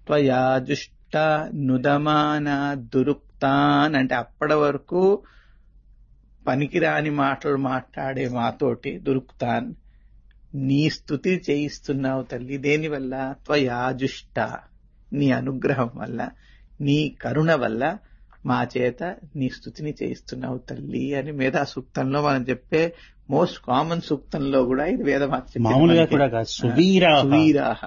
త్వయాజుష్ట నుదమాన దురుక్తాన్ అంటే అప్పటి వరకు పనికిరాని మాటలు మాట్లాడే మాతోటి దురుక్తాన్ నీ స్థుతి చేయిస్తున్నావు తల్లి దేనివల్ల త్వయాజుష్ట నీ అనుగ్రహం వల్ల నీ కరుణ వల్ల మా చేత నీ స్థుతిని చేయిస్తున్నావు తల్లి అని మేధా సూక్తంలో మనం చెప్పే మోస్ట్ కామన్ సూక్తంలో కూడా ఇది వేదమాత మామూలుగా కూడా కాదు సువీరా సువీరాహ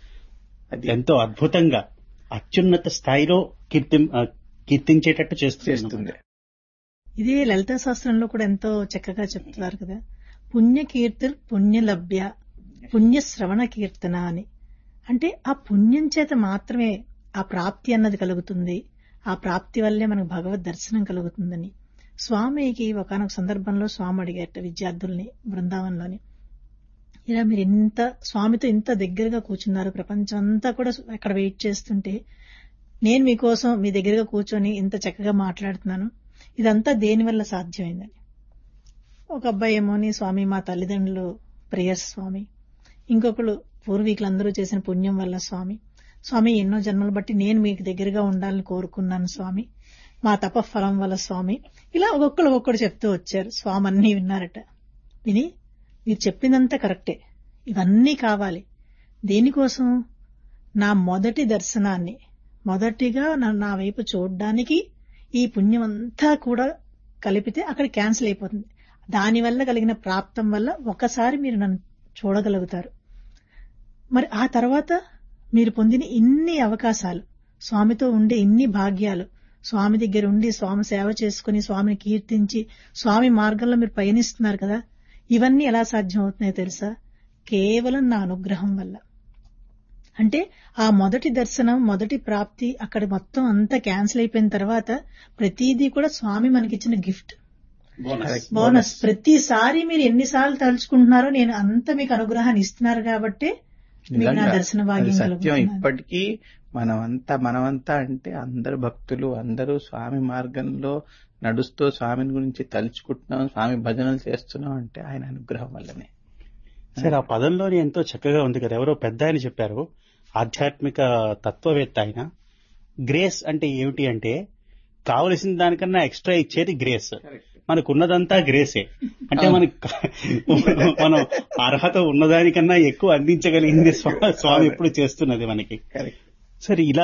అది ఎంతో అద్భుతంగా అత్యున్నత స్థాయిలో కీర్తి ఆ, కీర్తించేటట్టు చేస్తుంది చేస్తుంది ఇది లలితా శాస్త్రంలో కూడా ఎంతో చక్కగా చెప్తున్నారు కదా పుణ్య కీర్తిర్ పుణ్యలభ్య పుణ్య శ్రవణ కీర్తన అని అంటే ఆ పుణ్యం చేత మాత్రమే ఆ ప్రాప్తి అన్నది కలుగుతుంది ఆ ప్రాప్తి వల్లే మనకు భగవద్ దర్శనం కలుగుతుందని స్వామికి ఒకనొక సందర్భంలో స్వామి అడిగారట విద్యార్థుల్ని బృందావనంలోని ఇలా మీరు ఇంత స్వామితో ఇంత దగ్గరగా కూర్చున్నారు ప్రపంచం అంతా కూడా అక్కడ వెయిట్ చేస్తుంటే నేను మీకోసం మీ దగ్గరగా కూర్చొని ఇంత చక్కగా మాట్లాడుతున్నాను ఇదంతా దేని వల్ల సాధ్యమైందని ఒక అబ్బాయి ఏమోని స్వామి మా తల్లిదండ్రులు ప్రేయర్స్ స్వామి ఇంకొకరు పూర్వీకులందరూ చేసిన పుణ్యం వల్ల స్వామి స్వామి ఎన్నో జన్మలు బట్టి నేను మీకు దగ్గరగా ఉండాలని కోరుకున్నాను స్వామి మా తప ఫలం వల్ల స్వామి ఇలా ఒక్కొక్కరు ఒక్కొక్కడు చెప్తూ వచ్చారు స్వామి అన్నీ విన్నారట విని మీరు చెప్పిందంతా కరెక్టే ఇవన్నీ కావాలి దేనికోసం నా మొదటి దర్శనాన్ని మొదటిగా నా- నా వైపు చూడడానికి ఈ పుణ్యం అంతా కూడా కలిపితే అక్కడ క్యాన్సిల్ అయిపోతుంది దానివల్ల కలిగిన ప్రాప్తం వల్ల ఒకసారి మీరు నన్ను చూడగలుగుతారు మరి ఆ తర్వాత మీరు పొందిన ఇన్ని అవకాశాలు స్వామితో ఉండే ఇన్ని భాగ్యాలు స్వామి దగ్గర ఉండి స్వామి సేవ చేసుకుని స్వామిని కీర్తించి స్వామి మార్గంలో మీరు పయనిస్తున్నారు కదా ఇవన్నీ ఎలా సాధ్యం అవుతున్నాయో తెలుసా కేవలం నా అనుగ్రహం వల్ల అంటే ఆ మొదటి దర్శనం మొదటి ప్రాప్తి అక్కడ మొత్తం అంతా క్యాన్సిల్ అయిపోయిన తర్వాత ప్రతిదీ కూడా స్వామి మనకిచ్చిన గిఫ్ట్ Correct. బోనస్ ప్రతిసారి మీరు ఎన్నిసార్లు తలుచుకుంటున్నారో నేను అంత మీకు అనుగ్రహాన్ని ఇస్తున్నారు కాబట్టి మీకు నా నిజంగా. దర్శన అది భాగ్యం సత్యం కలుగుతుంది ఇప్పటికీ మనమంతా మనమంతా అంటే అందరు భక్తులు అందరూ స్వామి మార్గంలో నడుస్తూ స్వామిని గురించి తలుచుకుంటున్నాం స్వామి భజనలు చేస్తున్నాం అంటే ఆయన అనుగ్రహం వల్లనే సరే ఆ పదంలోని ఎంతో చక్కగా ఉంది కదా ఎవరో పెద్ద ఆయన చెప్పారు ఆధ్యాత్మిక తత్వవేత్త ఆయన గ్రేస్ అంటే ఏమిటి అంటే కావలసిన దానికన్నా ఎక్స్ట్రా ఇచ్చేది గ్రేస్ మనకున్నదంతా గ్రేసే అంటే మనకి మనం అర్హత ఉన్నదానికన్నా ఎక్కువ అందించగలిగింది స్వా- స్వామి ఎప్పుడు చేస్తున్నది మనకి కరెక్ట్ సరే ఇలా